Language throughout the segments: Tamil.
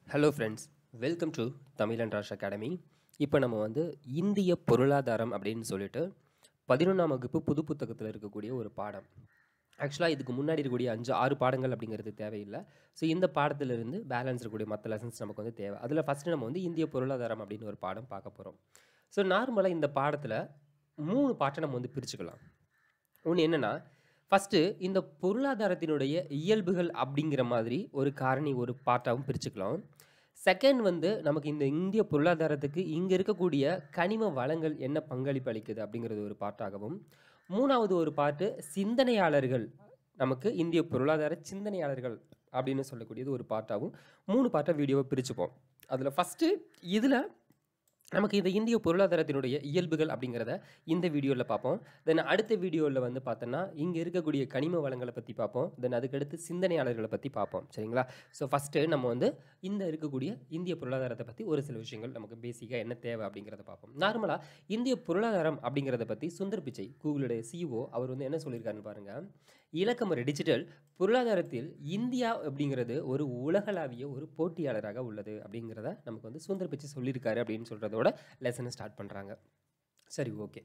hello friends welcome to Tamil and Rash Academy இப்போ நம்ம வந்து இந்திய பொருளாதாரம் அப்படின்னு சொல்லிட்டு பதினொன்றாம் வகுப்பு புது புத்தகத்தில் இருக்கக்கூடிய ஒரு பாடம் ஆக்சுவலாக இதுக்கு முன்னாடி இருக்கக்கூடிய அஞ்சு ஆறு பாடங்கள் அப்படிங்கிறது தேவையில்லை ஸோ இந்த பாடத்திலிருந்து பேலன்ஸ் இருக்கக்கூடிய மற்ற லெசன்ஸ் நமக்கு வந்து தேவை அதில் ஃபஸ்ட்டு நம்ம வந்து இந்திய பொருளாதாரம் அப்படின்னு ஒரு பாடம் பார்க்க போகிறோம் ஸோ நார்மலாக இந்த பாடத்தில் மூணு பாட்டை நம்ம வந்து பிரிச்சுக்கலாம் ஒன்று என்னென்னா ஃபஸ்ட்டு இந்த பொருளாதாரத்தினுடைய இயல்புகள் அப்படிங்கிற மாதிரி ஒரு காரணி ஒரு பாட்டாகவும் பிரிச்சுக்கலாம் செகண்ட் வந்து நமக்கு இந்த இந்திய பொருளாதாரத்துக்கு இங்கே இருக்கக்கூடிய கனிம வளங்கள் என்ன பங்களிப்பு அளிக்குது அப்படிங்கிறது ஒரு பாட்டாகவும் மூணாவது ஒரு பாட்டு சிந்தனையாளர்கள் நமக்கு இந்திய பொருளாதார சிந்தனையாளர்கள் அப்படின்னு சொல்லக்கூடியது ஒரு பாட்டாகவும் மூணு பாட்டை வீடியோவை பிரிச்சுப்போம் அதில் ஃபஸ்ட்டு இதில் நமக்கு இந்த இந்திய பொருளாதாரத்தினுடைய இயல்புகள் அப்படிங்கிறத இந்த வீடியோவில் பார்ப்போம் தென் அடுத்த வீடியோவில் வந்து பார்த்தோன்னா இங்கே இருக்கக்கூடிய கனிம வளங்களை பற்றி பார்ப்போம் தென் அதுக்கடுத்து சிந்தனையாளர்களை பற்றி பார்ப்போம் சரிங்களா ஸோ ஃபஸ்ட்டு நம்ம வந்து இந்த இருக்கக்கூடிய இந்திய பொருளாதாரத்தை பற்றி ஒரு சில விஷயங்கள் நமக்கு பேசிக்காக என்ன தேவை அப்படிங்கிறத பார்ப்போம் நார்மலாக இந்திய பொருளாதாரம் அப்படிங்கிறத பற்றி சுந்தர் பிச்சை கூகுளுடைய சிஓ அவர் வந்து என்ன சொல்லியிருக்காருன்னு பாருங்கள் இலக்கமுறை டிஜிட்டல் பொருளாதாரத்தில் இந்தியா அப்படிங்கிறது ஒரு உலகளாவிய ஒரு போட்டியாளராக உள்ளது அப்படிங்கிறத நமக்கு வந்து சுந்தர் பிச்சை சொல்லியிருக்காரு அப்படின்னு சொல்கிறதோட லெசனை ஸ்டார்ட் பண்ணுறாங்க சரி ஓகே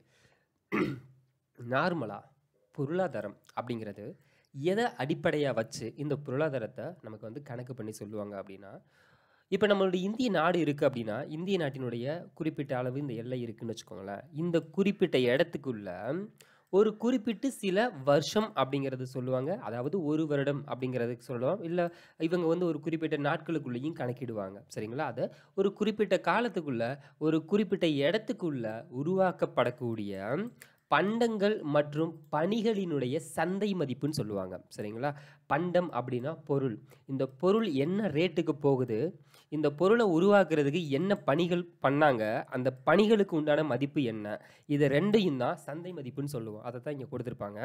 நார்மலாக பொருளாதாரம் அப்படிங்கிறது எதை அடிப்படையாக வச்சு இந்த பொருளாதாரத்தை நமக்கு வந்து கணக்கு பண்ணி சொல்லுவாங்க அப்படின்னா இப்போ நம்மளுடைய இந்திய நாடு இருக்குது அப்படின்னா இந்திய நாட்டினுடைய குறிப்பிட்ட அளவு இந்த எல்லை இருக்குன்னு வச்சுக்கோங்களேன் இந்த குறிப்பிட்ட இடத்துக்குள்ள ஒரு குறிப்பிட்டு சில வருஷம் அப்படிங்கிறது சொல்லுவாங்க அதாவது ஒரு வருடம் அப்படிங்கிறதுக்கு சொல்லுவோம் இல்லை இவங்க வந்து ஒரு குறிப்பிட்ட நாட்களுக்குள்ளேயும் கணக்கிடுவாங்க சரிங்களா அதை ஒரு குறிப்பிட்ட காலத்துக்குள்ள ஒரு குறிப்பிட்ட இடத்துக்குள்ள உருவாக்கப்படக்கூடிய பண்டங்கள் மற்றும் பணிகளினுடைய சந்தை மதிப்புன்னு சொல்லுவாங்க சரிங்களா பண்டம் அப்படின்னா பொருள் இந்த பொருள் என்ன ரேட்டுக்கு போகுது இந்த பொருளை உருவாக்குறதுக்கு என்ன பணிகள் பண்ணாங்க அந்த பணிகளுக்கு உண்டான மதிப்பு என்ன இது ரெண்டையும் தான் சந்தை மதிப்புன்னு சொல்லுவோம் அதை தான் இங்கே கொடுத்துருப்பாங்க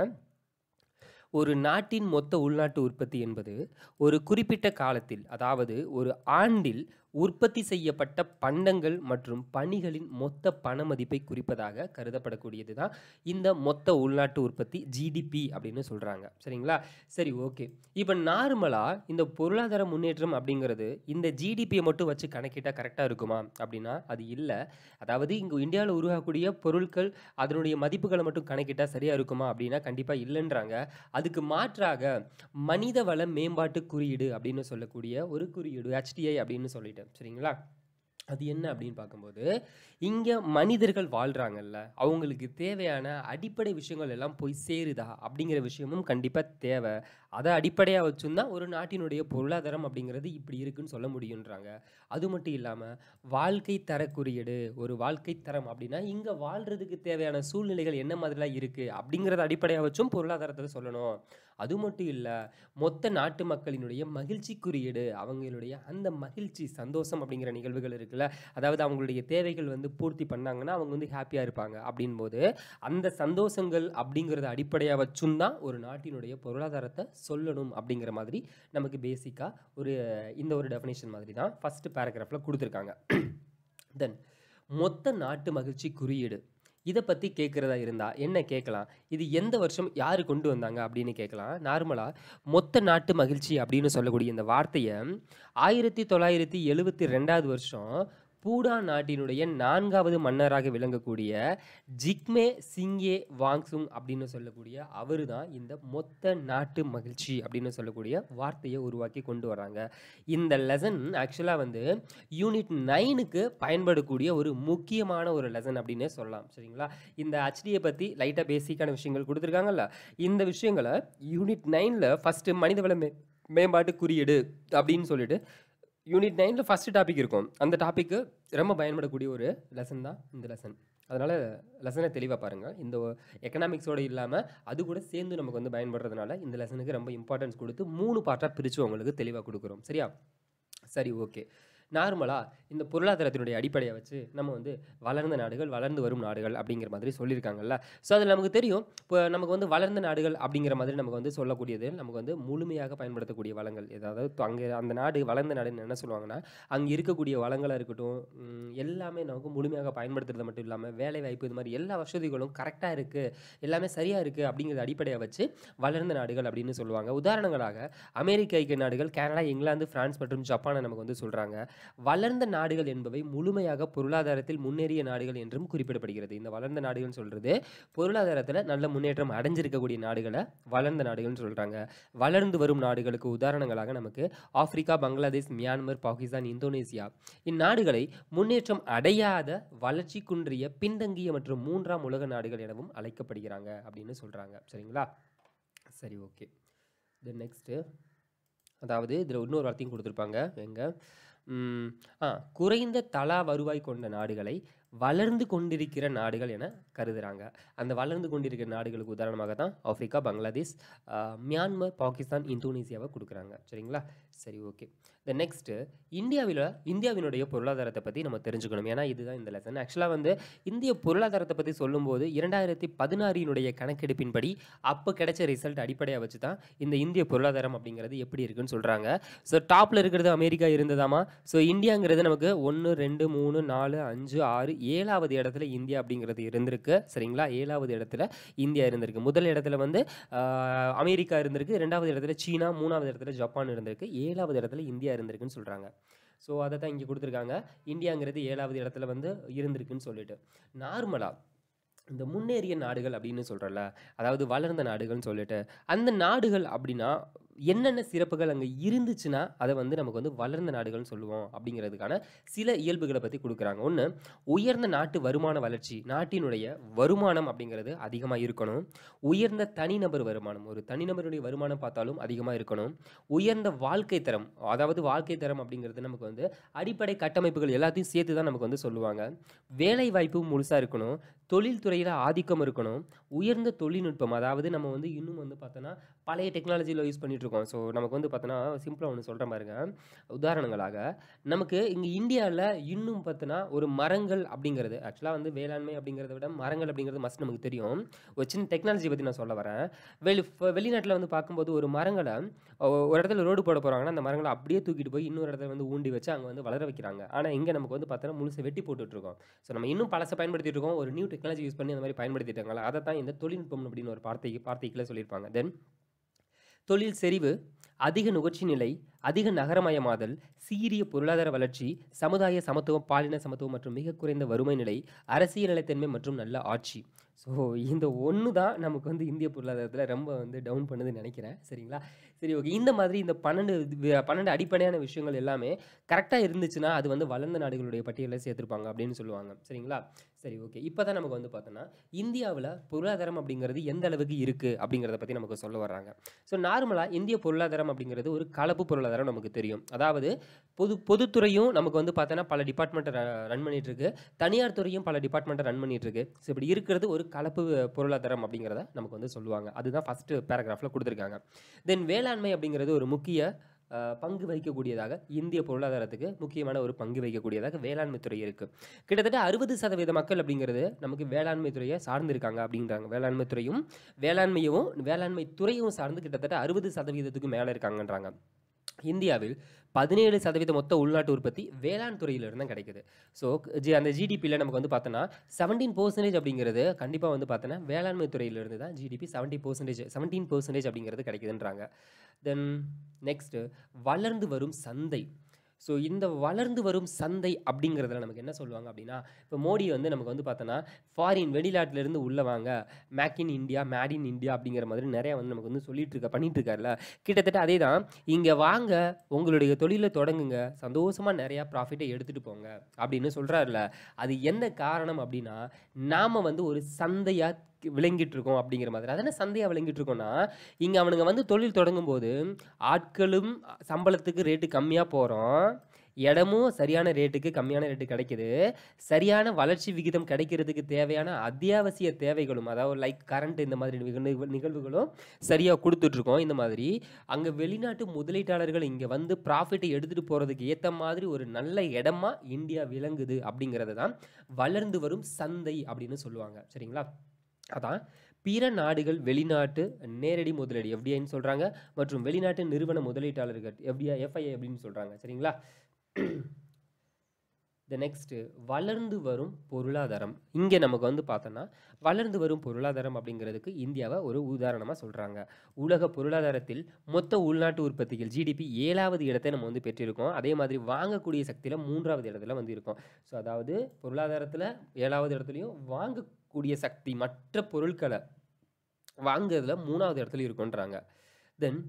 ஒரு நாட்டின் மொத்த உள்நாட்டு உற்பத்தி என்பது ஒரு குறிப்பிட்ட காலத்தில் அதாவது ஒரு ஆண்டில் உற்பத்தி செய்யப்பட்ட பண்டங்கள் மற்றும் பணிகளின் மொத்த பண மதிப்பை குறிப்பதாக கருதப்படக்கூடியது தான் இந்த மொத்த உள்நாட்டு உற்பத்தி ஜிடிபி அப்படின்னு சொல்கிறாங்க சரிங்களா சரி ஓகே இப்போ நார்மலாக இந்த பொருளாதார முன்னேற்றம் அப்படிங்கிறது இந்த ஜிடிபியை மட்டும் வச்சு கணக்கிட்டால் கரெக்டாக இருக்குமா அப்படின்னா அது இல்லை அதாவது இங்கே இந்தியாவில் உருவாகக்கூடிய பொருட்கள் அதனுடைய மதிப்புகளை மட்டும் கணக்கிட்டால் சரியாக இருக்குமா அப்படின்னா கண்டிப்பாக இல்லைன்றாங்க அதுக்கு மாற்றாக மனித வள மேம்பாட்டு குறியீடு அப்படின்னு சொல்லக்கூடிய ஒரு குறியீடு ஹெச்டிஐ அப்படின்னு சொல்லிட்டேன் சரிங்களா அது என்ன அப்படின்னு பார்க்கும்போது இங்கே மனிதர்கள் வாழ்கிறாங்கல்ல அவங்களுக்கு தேவையான அடிப்படை விஷயங்கள் எல்லாம் போய் சேருதா அப்படிங்கிற விஷயமும் கண்டிப்பாக தேவை அதை அடிப்படையாக வச்சுருந்தா ஒரு நாட்டினுடைய பொருளாதாரம் அப்படிங்கிறது இப்படி இருக்குன்னு சொல்ல முடியுன்றாங்க அது மட்டும் இல்லாமல் வாழ்க்கை தர குறியீடு ஒரு வாழ்க்கை தரம் அப்படின்னா இங்கே வாழ்கிறதுக்கு தேவையான சூழ்நிலைகள் என்ன மாதிரிலாம் இருக்குது அப்படிங்கிறத அடிப்படையாக வச்சும் பொருளாதாரத்தை சொல்லணும் அது மட்டும் இல்லை மொத்த நாட்டு மக்களினுடைய மகிழ்ச்சி குறியீடு அவங்களுடைய அந்த மகிழ்ச்சி சந்தோஷம் அப்படிங்கிற நிகழ்வுகள் இருக்குல்ல அதாவது அவங்களுடைய தேவைகள் வந்து பூர்த்தி பண்ணாங்கன்னா அவங்க வந்து ஹாப்பியாக இருப்பாங்க அப்படின் போது அந்த சந்தோஷங்கள் அப்படிங்கிறத அடிப்படையாக வச்சும் தான் ஒரு நாட்டினுடைய பொருளாதாரத்தை சொல்லணும் அப்படிங்கிற மாதிரி நமக்கு பேசிக்காக ஒரு இந்த ஒரு டெஃபினேஷன் மாதிரி தான் ஃபஸ்ட்டு பேராகிராஃபில் கொடுத்துருக்காங்க தென் மொத்த நாட்டு மகிழ்ச்சி குறியீடு இதை பற்றி கேட்குறதா இருந்தால் என்ன கேட்கலாம் இது எந்த வருஷம் யார் கொண்டு வந்தாங்க அப்படின்னு கேட்கலாம் நார்மலாக மொத்த நாட்டு மகிழ்ச்சி அப்படின்னு சொல்லக்கூடிய இந்த வார்த்தையை ஆயிரத்தி தொள்ளாயிரத்தி எழுபத்தி ரெண்டாவது வருஷம் பூடா நாட்டினுடைய நான்காவது மன்னராக விளங்கக்கூடிய ஜிக்மே சிங்கே வாங்சுங் அப்படின்னு சொல்லக்கூடிய அவர் தான் இந்த மொத்த நாட்டு மகிழ்ச்சி அப்படின்னு சொல்லக்கூடிய வார்த்தையை உருவாக்கி கொண்டு வராங்க இந்த லெசன் ஆக்சுவலாக வந்து யூனிட் நைனுக்கு பயன்படக்கூடிய ஒரு முக்கியமான ஒரு லெசன் அப்படின்னே சொல்லலாம் சரிங்களா இந்த ஹச்டியை பற்றி லைட்டாக பேசிக்கான விஷயங்கள் கொடுத்துருக்காங்கல்ல இந்த விஷயங்களை யூனிட் நைனில் ஃபஸ்ட்டு மனிதவள மே மேம்பாட்டு குறியீடு அப்படின்னு சொல்லிட்டு யூனிட் நைனில் ஃபஸ்ட்டு டாபிக் இருக்கும் அந்த டாப்பிக்கு ரொம்ப பயன்படக்கூடிய ஒரு லெசன் தான் இந்த லெசன் அதனால் லெசனை தெளிவாக பாருங்கள் இந்த எக்கனாமிக்ஸோடு இல்லாமல் அது கூட சேர்ந்து நமக்கு வந்து பயன்படுறதுனால இந்த லெசனுக்கு ரொம்ப இம்பார்ட்டன்ஸ் கொடுத்து மூணு பார்ட்டாக பிரித்து உங்களுக்கு தெளிவாக கொடுக்குறோம் சரியா சரி ஓகே நார்மலாக இந்த பொருளாதாரத்தினுடைய அடிப்படையை வச்சு நம்ம வந்து வளர்ந்த நாடுகள் வளர்ந்து வரும் நாடுகள் அப்படிங்கிற மாதிரி சொல்லியிருக்காங்கல்ல ஸோ அதில் நமக்கு தெரியும் இப்போ நமக்கு வந்து வளர்ந்த நாடுகள் அப்படிங்கிற மாதிரி நமக்கு வந்து சொல்லக்கூடியது நமக்கு வந்து முழுமையாக பயன்படுத்தக்கூடிய வளங்கள் ஏதாவது அங்கே அந்த நாடு வளர்ந்த நாடுன்னு என்ன சொல்லுவாங்கன்னா அங்கே இருக்கக்கூடிய வளங்களாக இருக்கட்டும் ம், எல்லாமே நமக்கு முழுமையாக பயன்படுத்துறது மட்டும் இல்லாமல் வேலை வாய்ப்பு இது மாதிரி எல்லா வசதிகளும் கரெக்டாக இருக்குது எல்லாமே சரியாக இருக்குது அப்படிங்கிறத அடிப்படையை வச்சு வளர்ந்த நாடுகள் அப்படின்னு சொல்லுவாங்க உதாரணங்களாக அமெரிக்க ஐக்கிய நாடுகள் கனடா இங்கிலாந்து பிரான்ஸ் மற்றும் ஜப்பானை நமக்கு வந்து சொல்கிறாங்க வளர்ந்த நாடுகள் என்பவை முழுமையாக பொருளாதாரத்தில் முன்னேறிய நாடுகள் என்றும் குறிப்பிடப்படுகிறது இந்த வளர்ந்த நாடுகள்னு சொல்கிறது பொருளாதாரத்தில் நல்ல முன்னேற்றம் அடைஞ்சிருக்கக்கூடிய நாடுகளை வளர்ந்த நாடுகள்னு சொல்கிறாங்க வளர்ந்து வரும் நாடுகளுக்கு உதாரணங்களாக நமக்கு Africa Bangladesh Myanmar Pakistan Indonesia இந்நாடுகளை முன்னேற்றம் அடையாத வளர்ச்சி குன்றிய பின்தங்கிய மற்றும் மூன்றாம் உலக நாடுகள் எனவும் அழைக்கப்படுகிறாங்க அப்படின்னு சொல்கிறாங்க சரிங்களா சரி ஓகே தென் நெக்ஸ்ட்டு அதாவது இதில் இன்னொரு வார்த்தையும் கொடுத்துருப்பாங்க எங்க ம், ஆ குறைந்த தலா வருவாய் கொண்ட நாடுகளை வளர்ந்து கொண்டிருக்கிற நாடுகள் என கருதுறாங்க அந்த வளர்ந்து கொண்டிருக்கிற நாடுகளுக்கு உதாரணமாக தான் ஆப்பிரிக்கா பங்களாதேஷ் ஆ, மியான்மர் பாகிஸ்தான் இந்தோனேசியாவை கொடுக்குறாங்க சரிங்களா சரி ஓகே த நெக்ஸ்ட்டு இந்தியாவில் இந்தியாவினுடைய பொருளாதாரத்தை பற்றி நம்ம தெரிஞ்சுக்கணும் ஏன்னா இதுதான் இந்த லெசன் ஆக்சுவலாக வந்து இந்திய பொருளாதாரத்தை பற்றி சொல்லும்போது இரண்டாயிரத்தி பதினாறினுடைய கணக்கெடுப்பின்படி அப்போ கிடைச்ச ரிசல்ட் அடிப்படையாக வச்சு தான் இந்த இந்திய பொருளாதாரம் அப்படிங்கிறது எப்படி இருக்குன்னு சொல்கிறாங்க ஸோ டாப்பில் இருக்கிறது அமெரிக்கா இருந்ததாமா ஸோ இந்தியாங்கிறது நமக்கு ஒன்று ரெண்டு மூணு நாலு அஞ்சு ஆறு ஏழாவது இடத்துல இந்தியா அப்படிங்கிறது இருந்திருக்கு சரிங்களா ஏழாவது இடத்துல இந்தியா இருந்திருக்கு முதல் இடத்துல வந்து ஆஹ், அமெரிக்கா இருந்திருக்கு ரெண்டாவது இடத்துல சீனா மூணாவது இடத்துல ஜப்பான் இருந்திருக்கு ஏழாவது இடத்துல இந்தியா இருந்திருக்குன்னு சொல்கிறாங்க ஸோ அதை தான் இங்கே கொடுத்துருக்காங்க இந்தியாங்கிறது ஏழாவது இடத்துல வந்து இருந்திருக்குன்னு சொல்லிட்டு நார்மலாக இந்த முன்னேறிய நாடுகள் அப்படின்னு சொல்கிறல அதாவது வளர்ந்த நாடுகள்னு சொல்லிட்டு அந்த நாடுகள் அப்படின்னா என்னென்ன சிறப்புகள் அங்கே இருந்துச்சுன்னா அதை வந்து நமக்கு வந்து வளர்ந்த நாடுகள்னு சொல்லுவோம் அப்படிங்கிறதுக்கான சில இயல்புகளை பற்றி கொடுக்குறாங்க ஒன்று உயர்ந்த நாட்டு வருமான வளர்ச்சி நாட்டினுடைய வருமானம் அப்படிங்கிறது அதிகமாக இருக்கணும் உயர்ந்த தனிநபர் வருமானம் ஒரு தனிநபருடைய வருமானம் பார்த்தாலும் அதிகமாக இருக்கணும் உயர்ந்த வாழ்க்கை தரம் அதாவது வாழ்க்கை தரம் அப்படிங்கிறது நமக்கு வந்து அடிப்படை கட்டமைப்புகள் எல்லாத்தையும் சேர்த்து தான் நமக்கு வந்து சொல்லுவாங்க வேலை வாய்ப்பு முழுசாக இருக்கணும் தொழில்துறையில் ஆதிக்கம் இருக்கணும் உயர்ந்த தொழில்நுட்பம் அதாவது நம்ம வந்து இன்னும் வந்து பார்த்தோன்னா பழைய டெக்னாலஜியில் யூஸ் பண்ணிட்டு இருக்கோம் ஸோ நமக்கு வந்து பார்த்தோன்னா சிம்பிளாக ஒன்று சொல்கிறேன் பாருங்க உதாரணங்களாக நமக்கு இங்கே இந்தியாவில் இன்னும் பார்த்தோன்னா ஒரு மரங்கள் அப்படிங்கிறது ஆக்சுவலாக வந்து வேளாண்மை அப்படிங்கிறத விட மரங்கள் அப்படிங்கிறது மஸ்ட் நமக்கு தெரியும் ஒரு சின்ன டெக்னாலஜி பற்றி நான் சொல்ல வரேன் வெளி வெளிநாட்டில் வந்து பார்க்கும்போது ஒரு மரங்களை ஒ- ஒரு இடத்துல ரோடு போட போகிறாங்கன்னா அந்த மரங்களை அப்படியே தூக்கிட்டு போய் இன்னொரு இடத்துல வந்து ஊண்டி வச்சு அங்கே வந்து வளர வைக்கிறாங்க ஆனால் இங்கே நமக்கு வந்து பார்த்தோன்னா முழுசை வெட்டி போட்டுட்டு இருக்கோம் ஸோ நம்ம இன்னும் பழசை பயன்படுத்திட்டு இருக்கோம் ஒரு நியூ டெக்னாலஜி யூஸ் பண்ணி அந்த மாதிரி பயன்படுத்திட்டு இருக்காங்களா அதை தான் இந்த தொழில்நுட்பம் அப்படின்னு ஒரு வார்த்தை வார்த்தைக்குள்ள சொல்லியிருப்பாங்க தென் தொழில் செறிவு அதிக நுகர்ச்சி நிலை அதிக நகரமயமாதல் சீரிய பொருளாதார வளர்ச்சி சமுதாய சமத்துவம் பாலின சமத்துவம் மற்றும் மிக குறைந்த வறுமை நிலை அரசியல் நிலைத்தன்மை மற்றும் நல்ல ஆட்சி ஸோ இந்த ஒன்று தான் நமக்கு வந்து இந்திய பொருளாதாரத்தில் ரொம்ப வந்து டவுன் பண்ணுதுன்னு நினைக்கிறேன் சரிங்களா சரி ஓகே இந்த மாதிரி இந்த பன்னெண்டு வி- பன்னெண்டு அடிப்படையான விஷயங்கள் எல்லாமே கரெக்டாக இருந்துச்சுன்னா அது வந்து வளர்ந்த நாடுகளுடைய பட்டியலில் சேர்த்துருப்பாங்க அப்படின்னு சொல்லுவாங்க சரிங்களா சரி ஓகே இப்போ தான் நமக்கு வந்து பார்த்தோன்னா இந்தியாவில் பொருளாதாரம் அப்படிங்கிறது எந்த அளவுக்கு இருக்குது அப்படிங்கிறத பற்றி நமக்கு சொல்ல வர்றாங்க ஸோ நார்மலாக இந்திய பொருளாதாரம் அப்படிங்கிறது ஒரு கலப்பு பொருளாதாரம் நமக்கு தெரியும் அதாவது பொது பொதுத்துறையும் நமக்கு வந்து பார்த்தோன்னா பல டிபார்ட்மெண்ட்டை ரன் பண்ணிட்டு இருக்கு தனியார் துறையும் பல டிபார்ட்மெண்ட்டை ரன் பண்ணிட்டு இருக்கு ஸோ இப்படி இருக்கிறது ஒரு கலப்பு பொருளாதாரம் அப்படிங்கிறத நமக்கு வந்து சொல்லுவாங்க அதுதான் ஃபஸ்ட்டு பேராகிராஃபில் கொடுத்துருக்காங்க தென் வேளாண்மை அப்படிங்கிறது ஒரு முக்கிய அஹ், பங்கு வகிக்கக்கூடியதாக இந்திய பொருளாதாரத்துக்கு முக்கியமான ஒரு பங்கு வகிக்கக்கூடியதாக வேளாண்மை துறை இருக்குது கிட்டத்தட்ட அறுபது சதவீத மக்கள் அப்படிங்கிறது நமக்கு வேளாண்மை துறையை சார்ந்து இருக்காங்க அப்படின்றாங்க வேளாண்மை துறையும் வேளாண்மையும் வேளாண்மை துறையும் சார்ந்து கிட்டத்தட்ட அறுபது சதவீதத்துக்கு மேலே இருக்காங்கன்றாங்க இந்தியாவில் பதினேழு சதவீத மொத்த உள்நாட்டு உற்பத்தி வேளாண் துறையிலிருந்து தான் கிடைக்குது ஸோ ஜி அந்த ஜிடிபியில் நமக்கு வந்து பார்த்தோன்னா செவன்டீன் பர்சன்டேஜ் அப்படிங்கிறது கண்டிப்பாக வந்து பார்த்தோன்னா வேளாண்மை துறையிலிருந்து தான் GDP seventy percentage seventeen percentage அப்படிங்கிறது கிடைக்குதுன்றாங்க தென் நெக்ஸ்ட்டு வளர்ந்து வரும் சந்தை ஸோ இந்த வளர்ந்து வரும் சந்தை அப்படிங்கிறதுல நமக்கு என்ன சொல்லுவாங்க அப்படின்னா இப்போ மோடி வந்து நமக்கு வந்து பார்த்தோன்னா ஃபாரின் வெளிநாட்டிலேருந்து உள்ள வாங்க make in India made in India அப்படிங்கிற மாதிரி நிறையா வந்து நமக்கு வந்து சொல்லிட்டு இருக்க பண்ணிட்டு இருக்காருல்ல கிட்டத்தட்ட அதே தான் இங்கே வாங்க உங்களுடைய தொழிலை தொடங்குங்க சந்தோஷமாக நிறையா ப்ராஃபிட்டை எடுத்துகிட்டு போங்க அப்படின்னு சொல்கிறாருல அது என்ன காரணம் அப்படின்னா நாம் வந்து ஒரு சந்தையாக விளங்கிட்டு இருக்கோம் அப்படிங்கிற மாதிரி அதான சந்தையாக விளங்கிட்டு இருக்கோம்னா இங்கே அவனுங்க வந்து தொழில் தொடங்கும் போது ஆட்களும் சம்பளத்துக்கு ரேட்டு கம்மியாக போகிறோம் இடமும் சரியான ரேட்டுக்கு கம்மியான ரேட்டு கிடைக்குது சரியான வளர்ச்சி விகிதம் கிடைக்கிறதுக்கு தேவையான அத்தியாவசிய தேவைகளும் அதாவது லைக் கரண்ட் இந்த மாதிரி நிகழ் நிகழ் நிகழ்வுகளும் சரியாக கொடுத்துட்ருக்கோம் இந்த மாதிரி அங்கே வெளிநாட்டு முதலீட்டாளர்கள் இங்கே வந்து ப்ராஃபிட்டை எடுத்துகிட்டு போகிறதுக்கு ஏற்ற மாதிரி ஒரு நல்ல இடமா இந்தியா விளங்குது அப்படிங்கிறது தான் வளர்ந்து வரும் சந்தை அப்படின்னு சொல்லுவாங்க சரிங்களா அதான் பிற நாடுகள் வெளிநாட்டு நேரடி முதலீடு எஃப்டிஐன்னு சொல்கிறாங்க மற்றும் வெளிநாட்டு நிறுவன முதலீட்டாளர்கள் எஃப்டிஐ எஃப்ஐஐ அப்படின்னு சொல்கிறாங்க சரிங்களா த நெக்ஸ்ட்டு வளர்ந்து வரும் பொருளாதாரம் இங்கே நமக்கு வந்து பார்த்தோன்னா வளர்ந்து வரும் பொருளாதாரம் அப்படிங்கிறதுக்கு இந்தியாவை ஒரு உதாரணமாக சொல்கிறாங்க உலக பொருளாதாரத்தில் மொத்த உள்நாட்டு உற்பத்திகள் ஜிடிபி ஏழாவது இடத்தை நம்ம வந்து பெற்றிருக்கோம் அதே மாதிரி வாங்கக்கூடிய சக்தியில் மூன்றாவது இடத்துல வந்து இருக்கோம் ஸோ அதாவது பொருளாதாரத்தில் ஏழாவது இடத்துலையும் வாங்கக்கூடிய சக்தி மற்ற பொருட்களை வாங்குறதுல மூணாவது இடத்துல இருக்குன்றாங்க தென்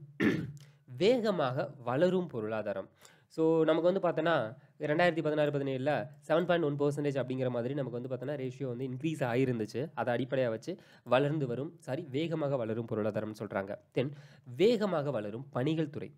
வேகமாக வளரும் பொருளாதாரம் ஸோ நமக்கு வந்து பார்த்தோன்னா ரெண்டாயிரத்தி பதினாறு பதினேழில் செவன் பாயிண்ட் ஒன் பர்சன்டேஜ் அப்படிங்கிற மாதிரி நமக்கு வந்து பார்த்தோன்னா ரேஷியோ வந்து இன்க்ரீஸ் ஆகிருந்துச்சு அதை அடிப்படையாக வச்சு வளர்ந்து வரும் சாரி வேகமாக வளரும் பொருளாதாரம்னு சொல்கிறாங்க தென் வேகமாக வளரும் பணிகள் துறை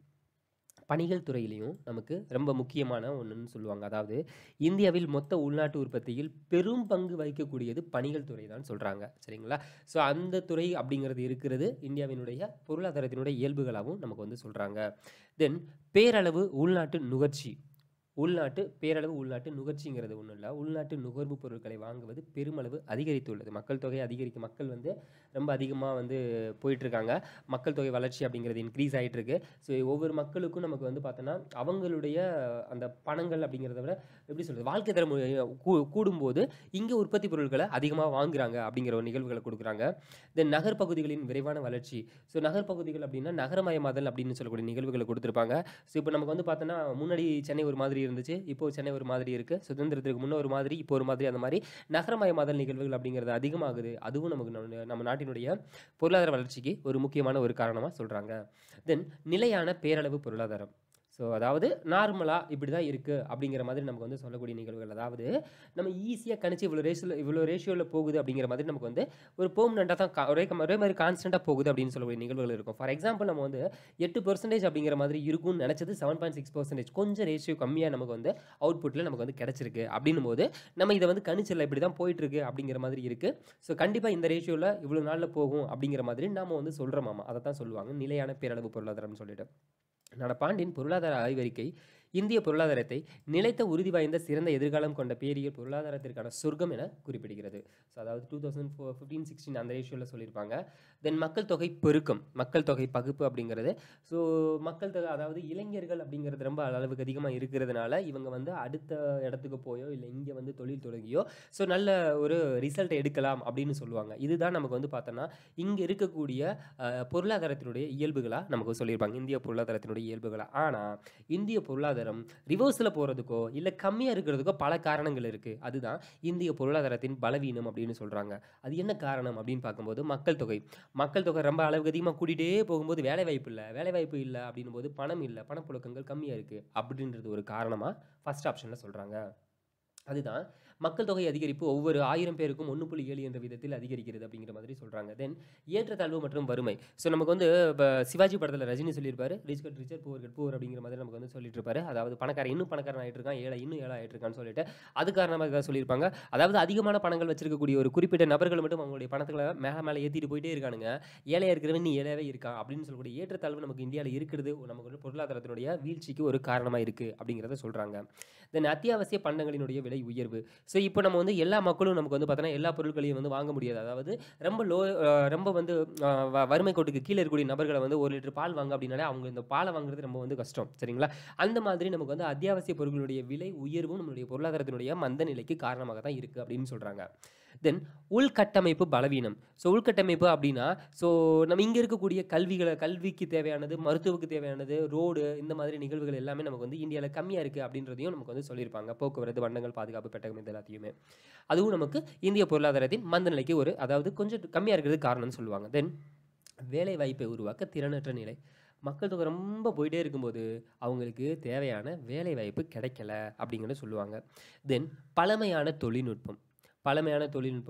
பணிகள் துறையிலையும் நமக்கு ரொம்ப முக்கியமான ஒன்றுன்னு சொல்லுவாங்க அதாவது இந்தியாவில் மொத்த உள்நாட்டு உற்பத்தியில் பெரும் பங்கு வகிக்கக்கூடியது பணிகள் துறை தான் சொல்கிறாங்க சரிங்களா ஸோ அந்த துறை அப்படிங்கிறது இருக்கிறது இந்தியாவினுடைய பொருளாதாரத்தினுடைய இயல்புகளாகவும் நமக்கு வந்து சொல்கிறாங்க தென் பேரளவு உள்நாட்டு நுகர்ச்சி உள்நாட்டு பேரளவு உள்நாட்டு நுகர்ச்சிங்கிறது ஒன்றும் இல்லை உள்நாட்டு நுகர்வு பொருட்களை வாங்குவது பெருமளவு அதிகரித்துள்ளது மக்கள் தொகை அதிகரிக்க மக்கள் வந்து ரொம்ப அதிகமாக வந்து போயிட்டுருக்காங்க மக்கள் தொகை வளர்ச்சி அப்படிங்கிறது இன்க்ரீஸ் ஆகிட்டு இருக்கு ஸோ ஒவ்வொரு மக்களுக்கும் நமக்கு வந்து பார்த்தோன்னா அவங்களுடைய அந்த பணங்கள் அப்படிங்கிறத விட எப்படி சொல்கிறது வாழ்க்கை தரம் கூ- கூடும்போது இங்கே உற்பத்தி பொருட்களை அதிகமாக வாங்குறாங்க அப்படிங்கிற ஒரு நிகழ்வுகளை கொடுக்குறாங்க தென் நகர்ப்பகுதிகளின் விரைவான வளர்ச்சி ஸோ நகர்ப்பகுதிகள் அப்படின்னா நகரமயமாதல் அப்படின்னு சொல்லக்கூடிய நிகழ்வுகளை கொடுத்துருப்பாங்க ஸோ இப்போ நமக்கு வந்து பார்த்தோன்னா முன்னாடி சென்னை ஒரு மாதிரி இருந்துச்சு இப்போ சென்னை ஒரு மாதிரி இருக்குது சுதந்திரத்துக்கு முன்ன ஒரு மாதிரி இப்போ ஒரு மாதிரி அந்த மாதிரி நகரமயமாதல் நிகழ்வுகள் அப்படிங்கிறது அதிகமாகுது அதுவும் நமக்கு நம்ம நம்ம நாட்டினுடைய பொருளாதார வளர்ச்சிக்கு ஒரு முக்கியமான ஒரு காரணமாக சொல்கிறாங்க தென் நிலையான பேரளவு பொருளாதாரம் ஸோ அதாவது நார்மலாக இப்படி தான் இருக்குது அப்படிங்கிற மாதிரி நமக்கு வந்து சொல்லக்கூடிய நிகழ்வுகள் அதாவது நம்ம ஈஸியாக கணிச்சு இவ்வளோ ரேஷியோவில் இவ்வளோ ரேஷியோவில் போகுது அப்படிங்கிற மாதிரி நமக்கு வந்து ஒரு பெர்மனெண்ட்டாக தான் கா- ஒரே கம- ஒரே மாதிரி கான்ஸ்டண்ட்டாக போகுது அப்படின்னு சொல்லக்கூடிய நிகழ்வுகள் இருக்கும் ஃபார் எக்ஸாம்பிள் நம்ம வந்து எட்டு பர்சன்டேஜ் அப்படிங்கிற மாதிரி இருக்கும்னு நினச்சது செவன் பாயிண்ட் சிக்ஸ் பர்சன்டேஜ் கொஞ்சம் ரேஷியோ கம்மியாக நமக்கு வந்து அவுட்புட்டில் நமக்கு வந்து கிடச்சிருக்கு அப்படின்னும் போது நம்ம இதை வந்து கணிச்சிடல இப்படி தான் போயிட்டு இருக்கு அப்படிங்கிற மாதிரி இருக்குது ஸோ கண்டிப்பாக இந்த ரேஷியோவில் இவ்வளோ நாளில் போகும் அப்படிங்கிற மாதிரி நாம வந்து சொல்கிறோமாமா அதை தான் சொல்லுவாங்க நிலையான பேரளவு பொருளாதாரம்னு சொல்லிட்டு நடப்பாண்டின் பொருளாதார ஆய்வறிக்கை இந்திய பொருளாதாரத்தை நிலைத்த உறுதி வாய்ந்த சிறந்த எதிர்காலம் கொண்ட பேரியல் பொருளாதாரத்திற்கான சொர்க்கம் என குறிப்பிடுகிறது ஸோ அதாவது two thousand four fifteen sixteen அந்த ரேஷியோவில் சொல்லியிருப்பாங்க தென் மக்கள் தொகை பெருக்கம் மக்கள் தொகை பகுப்பு அப்படிங்கிறது ஸோ மக்கள் தொகை அதாவது இளைஞர்கள் அப்படிங்கிறது ரொம்ப அளவுக்கு அதிகமாக இருக்கிறதுனால இவங்க வந்து அடுத்த இடத்துக்கு போயோ இல்லை இங்கே வந்து தொழில் தொடங்கியோ ஸோ நல்ல ஒரு ரிசல்ட் எடுக்கலாம் அப்படின்னு சொல்லுவாங்க இதுதான் நமக்கு வந்து பார்த்தோன்னா இங்கே இருக்கக்கூடிய அஹ், பொருளாதாரத்தினுடைய இயல்புகளாக நமக்கு சொல்லியிருப்பாங்க இந்திய பொருளாதாரத்தினுடைய இயல்புகளாக ஆனால் இந்திய பொருளாதாரம் ரிவர்ஸில் போகிறதுக்கோ இல்லை கம்மியாக இருக்கிறதுக்கோ பல காரணங்கள் இருக்குது அதுதான் இந்திய பொருளாதாரத்தின் பலவீனம் அப்படின்னு சொல்கிறாங்க அது என்ன காரணம் அப்படின்னு பார்க்கும்போது மக்கள் தொகை மக்கள் தொகை ரொம்ப அளவுக்கு அதிகமாக கூட்டிகிட்டே போகும்போது வேலை வாய்ப்பு இல்லை வேலை வாய்ப்பு இல்லை அப்படின்னும் போது பணம் இல்லை பணப்புழக்கங்கள் கம்மியாக இருக்குது அப்படின்றது ஒரு காரணமாக ஃபர்ஸ்ட் ஆப்ஷனில் சொல்கிறாங்க அதுதான் மக்கள் தொகை அதிகரிப்பு ஒவ்வொரு ஆயிரம் பேருக்கும் ஒன்று புள்ளி ஏழு என்ற விதத்தில் அதிகரிக்கிறது அப்படிங்கிற மாதிரி சொல்கிறாங்க தென் ஏற்றத்தாழ்வு மற்றும் வறுமை ஸோ நமக்கு வந்து இப்போ சிவாஜி படத்தில் ரஜினி சொல்லியிருப்பாரு rich cut richer poor cut poor அப்படிங்கிற மாதிரி நமக்கு வந்து சொல்லிட்டு இருப்பாரு அதாவது பணக்காரன் இன்னும் பணக்காரன் ஆகிட்டு இருக்கான் ஏழை இன்னும் ஏழை ஆகிட்டு இருக்கான்னு சொல்லிட்டு அது காரணமாக தான் சொல்லியிருப்பாங்க அதாவது அதிகமான பணங்கள் வச்சிருக்கக்கூடிய ஒரு குறிப்பிட்ட நபர்கள் மட்டும் அவங்களுடைய பணத்துகளை மேலே மேலே ஏற்றிட்டு போயிட்டே இருக்கானுங்க ஏழையாக இருக்கிறவன் நீ ஏழையாவே இருக்கான் அப்படின்னு சொல்லக்கூடிய ஏற்றத்தாழ்வு நமக்கு இந்தியாவில் இருக்கிறது நமக்கு வந்து பொருளாதாரத்தினுடைய வீழ்ச்சிக்கு ஒரு காரணமாக இருக்குது அப்படிங்கிறத சொல்கிறாங்க தென் அத்தியாவசிய பண்டங்களினுடைய விலை உயர்வு ஸோ இப்போ நம்ம வந்து எல்லா மக்களும் நமக்கு வந்து பார்த்தோன்னா எல்லா பொருட்களையும் வந்து வாங்க முடியாது அதாவது ரொம்ப லோ ரொம்ப வந்து அஹ், வ- வறுமை கோட்டுக்கு கீழே இருக்கக்கூடிய நபர்களை வந்து ஒரு லிட்டர் பால் வாங்க அப்படின்னாலே அவங்க இந்த பாலை வாங்குறது ரொம்ப வந்து கஷ்டம் சரிங்களா அந்த மாதிரி நமக்கு வந்து அத்தியாவசிய பொருட்களுடைய விலை உயர்வும் நம்மளுடைய பொருளாதாரத்தினுடைய மந்த நிலைக்கு காரணமாக தான் இருக்குது அப்படின்னு சொல்கிறாங்க தென் உள்கட்டமைப்பு பலவீனம் ஸோ உள்கட்டமைப்பு அப்படின்னா ஸோ நம்ம இங்கே இருக்கக்கூடிய கல்விகளை கல்விக்கு தேவையானது மருத்துவக்கு தேவையானது ரோடு இந்த மாதிரி நிகழ்வுகள் எல்லாமே நமக்கு வந்து இந்தியாவில் கம்மியாக இருக்குது அப்படின்றதையும் நமக்கு வந்து சொல்லியிருப்பாங்க போக்குவரத்து வண்டங்கள் பாதுகாப்பு பெட்டகம் இது எல்லாத்தையுமே அதுவும் நமக்கு இந்திய பொருளாதாரத்தின் மந்த நிலைக்கு ஒரு அதாவது கொஞ்சம் கம்மியாக இருக்கிறது காரணம்னு சொல்லுவாங்க தென் வேலை வாய்ப்பை உருவாக்க திறனற்ற நிலை மக்கள் தொகை ரொம்ப போயிட்டே இருக்கும்போது அவங்களுக்கு தேவையான வேலை வாய்ப்பு கிடைக்கல அப்படிங்கிறத சொல்லுவாங்க தென் பழமையான தொழில்நுட்பம் பழமையான தொழில்நுட்பம்னா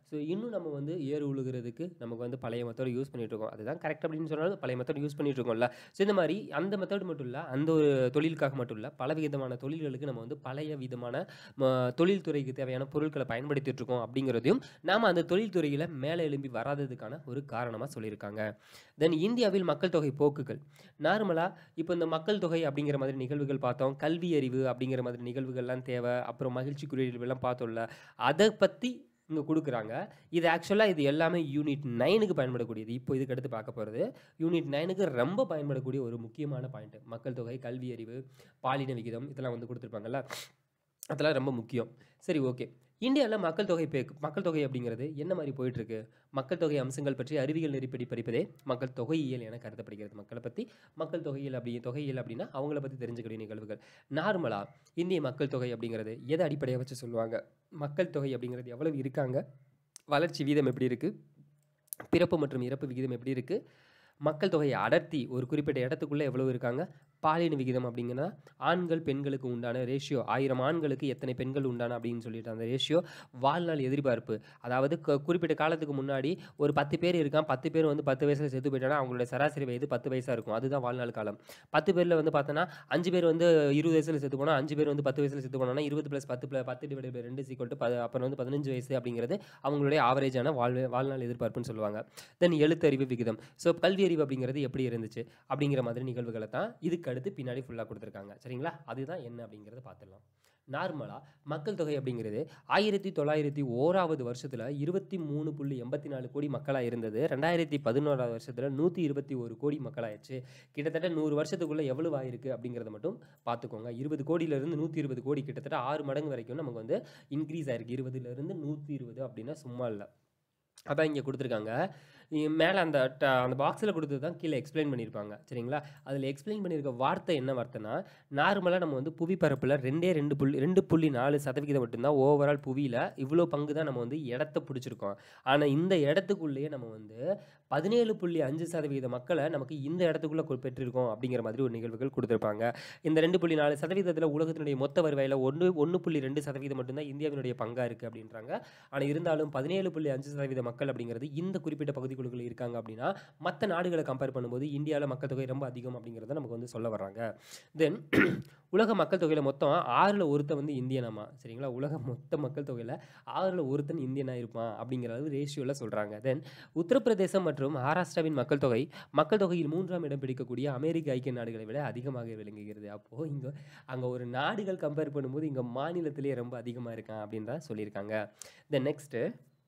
ஸோ இன்னும் நம்ம வந்து ஏறு உழுகிறதுக்கு நமக்கு வந்து பழைய மெத்தட் யூஸ் பண்ணிட்டு இருக்கோம் அதுதான் கரெக்ட் அப்படின்னு சொன்னாலும் பழைய மெத்தட் யூஸ் பண்ணிட்டு இருக்கோம்ல ஸோ இந்த மாதிரி அந்த மெத்தட் மட்டும் இல்லை அந்த ஒரு தொழிலுக்காக மட்டும் இல்லை பல விதமான தொழில்களுக்கு நம்ம வந்து பழைய விதமான ம, தொழில்துறைக்கு தேவையான பொருட்களை பயன்படுத்திட்டு இருக்கோம் அப்படிங்கிறதையும் நாம் அந்த தொழில்துறையில் மேலே எழும்பி வராததுக்கான ஒரு காரணமாக சொல்லியிருக்காங்க தென் இந்தியாவில் மக்கள் தொகை போக்குகள் நார்மலாக இப்போ இந்த மக்கள் தொகை அப்படிங்கிற மாதிரி நிகழ்வுகள் பார்த்தோம் கல்வி அறிவு அப்படிங்கிற மாதிரி நிகழ்வுகள்லாம் தேவை அப்புறம் மகிழ்ச்சி குறியீடுகள்லாம் பார்த்தோம்ல அதை பற்றி இங்கே கொடுக்குறாங்க இது ஆக்சுவலாக இது எல்லாமே யூனிட் நைனுக்கு பயன்படக்கூடியது இப்போ இதுக்கு அடுத்து பார்க்க போகிறது யூனிட் நைனுக்கு ரொம்ப பயன்படக்கூடிய ஒரு முக்கியமான பாயிண்ட் மக்கள் தொகை கல்வி அறிவு பாலின விகிதம் இதெல்லாம் வந்து கொடுத்துருப்பாங்கல்ல அதெல்லாம் ரொம்ப முக்கியம் சரி ஓகே இந்தியாவில் மக்கள் தொகை பே மக்கள் தொகை அப்படிங்கிறது என்ன மாதிரி போயிட்டுருக்கு மக்கள் தொகை அம்சங்கள் பற்றி அறிவியல் நெறிப்படி படிப்பதே மக்கள் தொகையியல் என கருதப்படுகிறது மக்களை பற்றி மக்கள் தொகையியல் அப்படி தொகையியல் அப்படின்னா அவங்கள பற்றி தெரிஞ்சுக்கக்கூடிய நிகழ்வுகள் நார்மலாக இந்திய மக்கள் தொகை அப்படிங்கிறது எதை அடிப்படையாக வச்சு சொல்லுவாங்க மக்கள் தொகை அப்படிங்கிறது எவ்வளவு இருக்காங்க வளர்ச்சி வீதம் எப்படி இருக்குது பிறப்பு மற்றும் இறப்பு விகிதம் எப்படி இருக்குது மக்கள் தொகை அடர்த்தி ஒரு குறிப்பிட்ட இடத்துக்குள்ளே எவ்வளவு இருக்காங்க பாலின விகிதம் அப்படிங்கன்னா ஆண்கள் பெண்களுக்கு உண்டான ரேஷியோ ஆயிரம் ஆண்களுக்கு எத்தனை பெண்கள் உண்டான அப்படின்னு சொல்லிட்டு அந்த ரேஷியோ வாழ்நாள் எதிர்பார்ப்பு அதாவது கு- குறிப்பிட்ட காலத்துக்கு முன்னாடி ஒரு பத்து பேர் இருக்கான் பத்து பேர் வந்து பத்து வயசில் செத்து போயிட்டானா அவங்களோட சராசரி வயது பத்து வயசாக இருக்கும் அதுதான் வாழ்நாள் காலம் பத்து பேரில் வந்து பார்த்தோன்னா அஞ்சு பேர் வந்து இருபது வயசில் செத்து போனால் அஞ்சு பேர் வந்து பத்து வயசில் செத்து போனாங்கன்னா இருபது ப்ளஸ் பத்து ப்ளஸ் பத்து டிவைட் பை ரெண்டு சீக்வல் டு அப்புறம் வந்து பதினஞ்சு வயசு அப்படிங்கிறது அவங்களுடைய ஆவரேஜான வாழ் வாழ்நாள் எதிர்பார்ப்புன்னு சொல்லுவாங்க தென் எழுத்தறிவு விகிதம் ஸோ கல்வி அறிவு அப்படிங்கிறது எப்படி இருந்துச்சு அப்படிங்கிற மாதிரி நிகழ்வுகளை தான் இதுக்கு அடுத்து பின்னாடி ஃபுல்லாக கொடுத்துருக்காங்க சரிங்களா அதுதான் என்ன அப்படிங்கிறத பார்த்துடலாம் நார்மலாக மக்கள் தொகை அப்படிங்கிறது ஆயிரத்தி தொள்ளாயிரத்தி ஓராவது வருஷத்தில் இருபத்தி மூணு புள்ளி எண்பத்தி நாலு கோடி மக்களாக இருந்தது ரெண்டாயிரத்தி பதினோராவது வருஷத்தில் நூற்றி இருபத்தி ஒரு கோடி மக்களாயிடுச்சு கிட்டத்தட்ட நூறு வருஷத்துக்குள்ளே எவ்வளவு ஆயிருக்கு அப்படிங்கிறத மட்டும் பார்த்துக்கோங்க இருபது கோடியிலேருந்து நூற்றி இருபது கோடி கிட்டத்தட்ட ஆறு மடங்கு வரைக்கும் நமக்கு வந்து இன்க்ரீஸ் ஆயிருக்கு இருபதுலேருந்து நூற்றி இருபது அப்படின்னா சும்மா இல்லை அதான் இங்கே கொடுத்துருக்காங்க மேலே அந்த ட- அந்த பாக்ஸில் கொடுத்தது தான் கீழே எக்ஸ்பிளைன் பண்ணியிருப்பாங்க சரிங்களா அதில் எக்ஸ்பிளைன் பண்ணியிருக்க வார்த்தை என்ன வார்த்தைனா நார்மலாக நம்ம வந்து புவி பரப்பில் ரெண்டே ரெண்டு புள்ளி ரெண்டு புள்ளி நாலு சதவிகிதம் மட்டும்தான் ஓவரால் புவியில் இவ்வளோ பங்கு தான் நம்ம வந்து இடத்த பிடிச்சிருக்கோம் ஆனால் இந்த இடத்துக்குள்ளேயே நம்ம வந்து பதினேழு புள்ளி அஞ்சு சதவீத மக்களை நமக்கு இந்த இடத்துக்குள்ளே பெற்றிருக்கோம் அப்படிங்கிற மாதிரி ஒரு நிகழ்வுகள் கொடுத்துருப்பாங்க இந்த ரெண்டு புள்ளி நாலு சதவீதத்தில் உலகத்தினுடைய மொத்த வருவாயில் ஒன்று ஒன்று புள்ளி ரெண்டு சதவீதம் மட்டும்தான் இந்தியாவினுடைய பங்காக இருக்குது அப்படின்றாங்க ஆனால் இருந்தாலும் பதினேழு புள்ளி அஞ்சு சதவீத மக்கள் அப்படிங்கிறது இந்த குறிப்பிட்ட பகுதிக்குழுக்கள் இருக்காங்க அப்படின்னா மற்ற நாடுகளை கம்பேர் பண்ணும்போது இந்தியாவில் மக்கள் தொகை ரொம்ப அதிகம் அப்படிங்கிறத நமக்கு வந்து சொல்ல வர்றாங்க தென் உலக மக்கள் தொகையில் மொத்தம் ஆறில் ஒருத்தன் வந்து இந்தியனாமா சரிங்களா உலக மொத்த மக்கள் தொகையில் ஆறில் ஒருத்தன் இந்தியனாக இருப்பான் அப்படிங்கிற அளவு ரேஷியோவில் சொல்கிறாங்க தென் உத்தரப்பிரதேசம் மற்றும் மகாராஷ்டிராவின் மக்கள் தொகை மக்கள் தொகையில் மூன்றாம் இடம் பிடிக்கக்கூடிய அமெரிக்க ஐக்கிய நாடுகளை விட அதிகமாக விளங்குகிறது அப்போது இங்கே அங்கே ஒரு நாடுகள் கம்பேர் பண்ணும்போது இங்கே மாநிலத்திலேயே ரொம்ப அதிகமாக இருக்கான் அப்படின்னு தான் சொல்லியிருக்காங்க தென் நெக்ஸ்ட்டு